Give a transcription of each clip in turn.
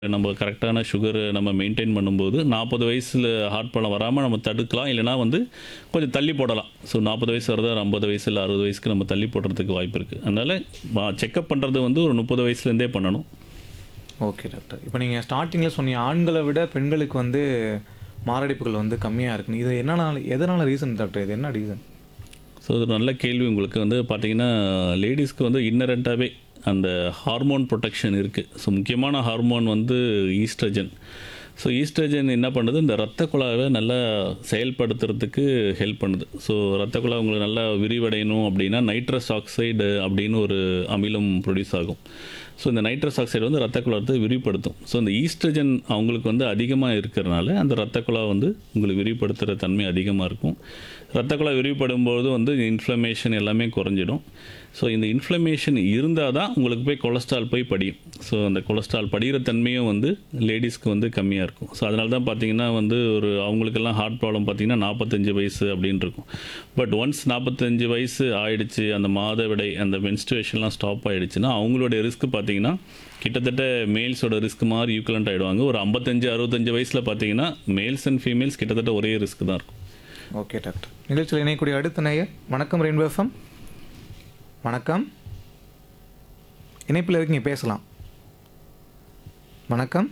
நம்ம கரெக்டான சுகர் நம்ம மெயின்டைன் பண்ணும்போது நாற்பது வயசில் ஹார்ட் ப்ராப்ளம் வராமல் நம்ம தடுக்கலாம் இல்லைனா வந்து கொஞ்சம் தள்ளி போடலாம் ஸோ நாற்பது வயசு வருது ஒரு ஐம்பது வயசு இல்லை அறுபது வயசுக்கு நம்ம தள்ளி போடுறதுக்கு வாய்ப்பு இருக்குது அதனால் செக்கப் பண்ணுறது வந்து ஒரு முப்பது வயசுலேருந்தே பண்ணணும் ஓகே டாக்டர் இப்போ நீங்கள் ஸ்டார்டிங்கில் சொன்னீங்க ஆண்களை விட பெண்களுக்கு வந்து மாரடைப்புகள் வந்து கம்மியாக இருக்குன்னு இது என்னனால எதனால் ரீசன் டாக்டர் இது என்ன ரீசன் ஸோ இது நல்ல கேள்வி உங்களுக்கு வந்து பார்த்தீங்கன்னா லேடிஸ்க்கு வந்து இன்னரண்ட்டாகவே அந்த ஹார்மோன் ப்ரொடெக்ஷன் இருக்குது ஸோ முக்கியமான ஹார்மோன் வந்து ஈஸ்ட்ரஜன் ஸோ ஈஸ்ட்ரஜன் என்ன பண்ணுது இந்த ரத்த குழாவை நல்லா செயல்படுத்துறதுக்கு ஹெல்ப் பண்ணுது ஸோ ரத்த குழாய் உங்களுக்கு நல்லா விரிவடையணும் அப்படின்னா நைட்ரஸ் ஆக்சைடு அப்படின்னு ஒரு அமிலம் ப்ரொடியூஸ் ஆகும் ஸோ இந்த நைட்ரஸ் ஆக்சைடு வந்து ரத்த குழாயத்தை விரிவுபடுத்தும் ஸோ இந்த ஈஸ்ட்ரஜன் அவங்களுக்கு வந்து அதிகமாக இருக்கிறனால அந்த ரத்த குழாய் வந்து உங்களுக்கு விரிவுபடுத்துகிற தன்மை அதிகமாக இருக்கும் ரத்த குழாய் விரிவுபடும் போது வந்து இன்ஃப்ளமேஷன் எல்லாமே குறைஞ்சிடும் ஸோ இந்த இன்ஃப்ளமேஷன் இருந்தால் தான் உங்களுக்கு போய் கொலஸ்ட்ரால் போய் படியும் ஸோ அந்த கொலஸ்ட்ரால் படிகிற தன்மையும் வந்து லேடிஸ்க்கு வந்து கம்மியாக இருக்கும் ஸோ அதனால தான் பார்த்தீங்கன்னா வந்து ஒரு அவங்களுக்கெல்லாம் ஹார்ட் ப்ராப்ளம் பார்த்தீங்கன்னா நாற்பத்தஞ்சு வயசு அப்படின்னு இருக்கும் பட் ஒன்ஸ் நாற்பத்தஞ்சு வயசு ஆயிடுச்சு அந்த மாதவிடை அந்த மென்ஸ்ட்ரேஷன்லாம் ஸ்டாப் ஆயிடுச்சுன்னா அவங்களுடைய ரிஸ்க் பார்த்தீங்கன்னா கிட்டத்தட்ட மேல்ஸோட ரிஸ்க் மாதிரி ஈக்குவலண்ட் ஆகிடுவாங்க ஒரு ஐம்பத்தஞ்சு அறுபத்தஞ்சு வயசில் பார்த்தீங்கன்னா மேல்ஸ் அண்ட் ஃபீமேல்ஸ் கிட்டத்தட்ட ஒரே ரிஸ்க் தான் இருக்கும் ஓகே டாக்டர் நிகழ்ச்சியில் இணையக்கூடிய அடுத்த நேயர் வணக்கம் ரெயின்போ எஃப்எம் வணக்கம் இணைப்பில் இருக்கீங்க பேசலாம் வணக்கம்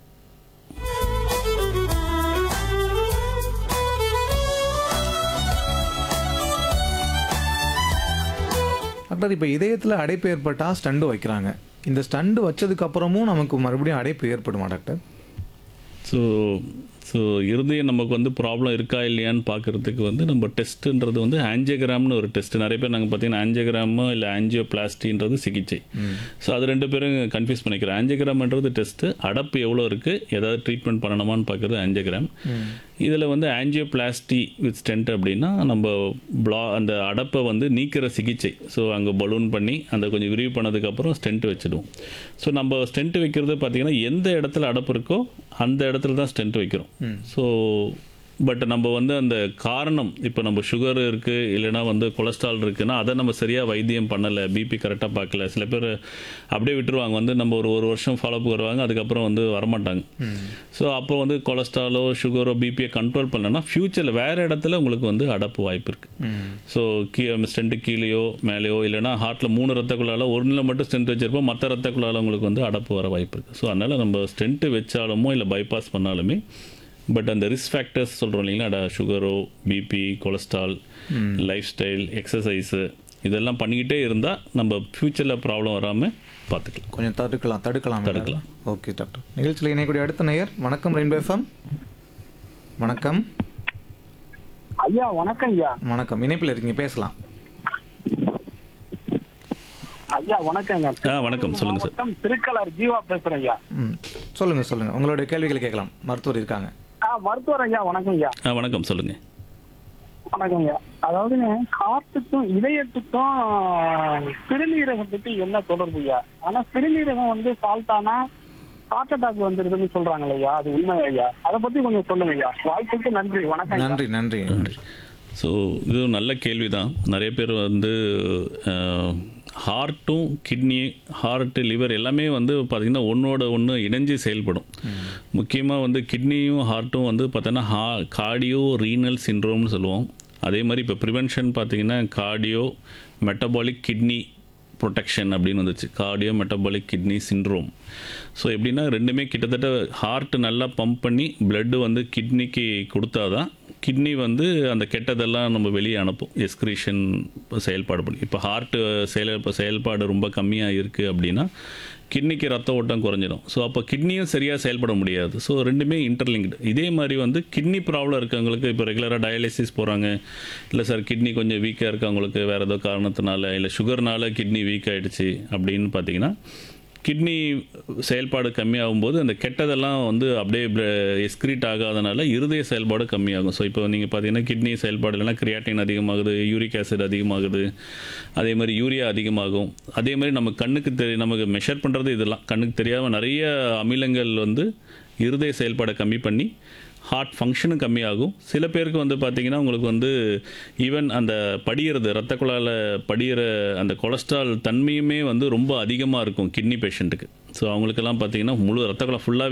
டாக்டர் இப்போ இதயத்தில் அடைப்பு ஏற்பட்டால் ஸ்டண்டு வைக்கிறாங்க இந்த ஸ்டண்டு வச்சதுக்கு அப்புறமும் நமக்கு மறுபடியும் அடைப்பு ஏற்படுமா டாக்டர் ஸோ ஸோ இருதயம் நமக்கு வந்து ப்ராப்ளம் இருக்கா இல்லையான்னு பார்க்குறதுக்கு வந்து நம்ம டெஸ்ட்டுன்றது வந்து ஆஞ்சியோகிராம்னு ஒரு டெஸ்ட் நிறைய பேர் நாங்கள் பார்த்தீங்கன்னா ஆஞ்சியோகிராமோ இல்லை ஆஞ்சியோபிளாஸ்டின்றது சிகிச்சை ஸோ அது ரெண்டு பேரும் கன்ஃபியூஸ் பண்ணிக்கிறோம் ஆஞ்சியோகிராம்ன்றது டெஸ்ட்டு அடப்பு எவ்வளோ இருக்குது ஏதாவது ட்ரீட்மெண்ட் பண்ணணுமான்னு பார்க்குறது ஆஞ்சியோகிராம் இதில் வந்து ஆஞ்சியோபிளாஸ்டி வித் ஸ்டென்ட் அப்படின்னா நம்ம ப்ளா அந்த அடப்பை வந்து நீக்கிற சிகிச்சை ஸோ அங்கே பலூன் பண்ணி அந்த கொஞ்சம் விரிவு பண்ணதுக்கப்புறம் ஸ்டென்ட் வச்சிடுவோம் ஸோ நம்ம ஸ்டென்ட் வைக்கிறது பார்த்திங்கன்னா எந்த இடத்துல அடப்பு இருக்கோ அந்த இடத்துல தான் ஸ்டென்ட் வைக்கிறோம் ஸோ பட் நம்ம வந்து அந்த காரணம் இப்போ நம்ம சுகர் இருக்குது இல்லைனா வந்து கொலஸ்ட்ரால் இருக்குன்னா அதை நம்ம சரியாக வைத்தியம் பண்ணலை பிபி கரெக்டாக பார்க்கல சில பேர் அப்படியே விட்டுருவாங்க வந்து நம்ம ஒரு ஒரு வருஷம் ஃபாலோஅப் வருவாங்க அதுக்கப்புறம் வந்து வரமாட்டாங்க ஸோ அப்போ வந்து கொலஸ்ட்ராலோ சுகரோ பிபியை கண்ட்ரோல் பண்ணலன்னா ஃப்யூச்சரில் வேறு இடத்துல உங்களுக்கு வந்து அடப்பு வாய்ப்பு இருக்குது ஸோ கீ ஸ்டென்ட்டு கீழேயோ மேலேயோ இல்லைனா ஹார்ட்டில் மூணு ரத்த குழாயில் ஒன்றில் மட்டும் ஸ்டென்ட் வச்சிருப்போம் மற்ற ரத்த குழாயில் உங்களுக்கு வந்து அடப்பு வர வாய்ப்பு இருக்குது ஸோ அதனால் நம்ம ஸ்டென்ட்டு வச்சாலுமோ இல்லை பைபாஸ் பண்ணாலுமே பட் அந்த ரிஸ்க் ஃபேக்டர்ஸ் சொல்கிறோம் இல்லைங்களா சுகரோ BP cholesterol lifestyle exercise இதெல்லாம் பண்ணிக்கிட்டே இருந்தால் நம்ம ஃப்யூச்சரில் ப்ராப்ளம் வராமல் பார்த்துக்கலாம் கொஞ்சம் தடுக்கலாம் தடுக்கலாம் தடுக்கலாம். ஓகே டாக்டர் நிகழ்ச்சியில் இணையக்கூடிய அடுத்த நேயர் வணக்கம் ரெயின்போ எஃப்எம் வணக்கம் ஐயா வணக்கம் ஐயா வணக்கம் இணைப்பில் இருக்கீங்க பேசலாம் ஐயா வணக்கங்க ஆ வணக்கம் சொல்லுங்கள் சார் மாவட்டம் திருக்கலர் ஜீவா பேசுறேன் ஐயா ம் சொல்லுங்கள் சொல்லுங்கள் உங்களுடைய கேள்விகளை கேட்கலாம் மருத்துவர் இருக்காங்க ஆ மருத்துவர் ஐயா வணக்கம் ஐயா ஆ வணக்கம் சொல்லுங்கள் வணக்கம் ஐயா அதாவதுங்க ஹார்ட்டுக்கும் இதயத்துக்கும் சிறுநீரகத்துக்கு என்ன தொடர்பு ஐயா ஆனா சிறுநீரகம் வந்து ஃபால்ட் ஆனா ஹார்ட் அட்டாக் வந்துருதுன்னு சொல்றாங்க ஐயா அது உண்மை ஐயா அதை பத்தி கொஞ்சம் சொல்லுங்க ஐயா வாய்ப்புக்கு நன்றி வணக்கம் ஐயா. நன்றி நன்றி நன்றி ஸோ இது ஒரு நல்ல கேள்வி தான் நிறைய பேர் வந்து ஹார்ட்டும் கிட்னி ஹார்ட்டு லிவர் எல்லாமே வந்து பார்த்திங்கன்னா ஒன்றோட ஒன்று இணைஞ்சு செயல்படும் முக்கியமாக வந்து கிட்னியும் ஹார்ட்டும் வந்து பார்த்தோன்னா ஹா கார்டியோ ரீனல் சின்ரோம்னு சொல்லுவோம் அதே மாதிரி இப்போ ப்ரிவென்ஷன் பார்த்தீங்கன்னா கார்டியோ மெட்டபாலிக் கிட்னி ப்ரொடெக்ஷன் அப்படின்னு வந்துச்சு cardio metabolic kidney syndrome so எப்படின்னா ரெண்டுமே கிட்டத்தட்ட ஹார்ட் நல்லா பம்ப் பண்ணி blood வந்து கிட்னிக்கு கொடுத்தாதான் கிட்னி வந்து அந்த கெட்டதெல்லாம் நம்ம வெளியே அனுப்பும் எஸ்கிரீஷன் செயல்பாடு பண்ணி இப்போ ஹார்ட் செயல் இப்போ செயல்பாடு ரொம்ப கம்மியாக இருக்குது அப்படின்னா கிட்னிக்கு ரத்த ஓட்டம் குறைஞ்சிடும் ஸோ அப்போ கிட்னியும் சரியாக செயல்பட முடியாது ஸோ ரெண்டுமே இன்டர்லிங்க்டு இதே மாதிரி வந்து கிட்னி ப்ராப்ளம் இருக்கவங்களுக்கு இப்போ ரெகுலராக டயாலிசிஸ் போகிறாங்க இல்லை சார் கிட்னி கொஞ்சம் வீக்காக இருக்கவங்களுக்கு வேறு ஏதோ காரணத்தினால இல்லை சுகர்னால கிட்னி வீக் ஆகிடுச்சு அப்படின்னு பார்த்தீங்கன்னா கிட்னி செயல்பாடு கம்மியாகும்போது அந்த கெட்டதெல்லாம் வந்து அப்படியே எஸ்கிரீட் ஆகாதனால இருதய செயல்பாடு கம்மியாகும் ஸோ இப்போ நீங்கள் பார்த்தீங்கன்னா கிட்னி செயல்பாடு இல்லைன்னா கிரியாட்டின் அதிகமாகுது யூரிக் ஆசிட் அதிகமாகுது அதே மாதிரி யூரியா அதிகமாகும் அதே மாதிரி நம்ம கண்ணுக்கு தெரி நமக்கு மெஷர் பண்ணுறது இதெல்லாம் கண்ணுக்கு தெரியாமல் நிறைய அமிலங்கள் வந்து இருதய செயல்பாடை கம்மி பண்ணி ஹார்ட் ஃபங்க்ஷனும் கம்மியாகும் சில பேருக்கு வந்து பார்த்திங்கன்னா உங்களுக்கு வந்து ஈவன் அந்த படியிறது ரத்த குழாயில் படியிற அந்த கொலஸ்ட்ரால் தன்மையுமே வந்து ரொம்ப அதிகமாக இருக்கும் கிட்னி பேஷண்ட்டுக்கு ஸோ அவங்களுக்கெல்லாம் பார்த்தீங்கன்னா முழு ரத்த குழாய் ஃபுல்லாகவே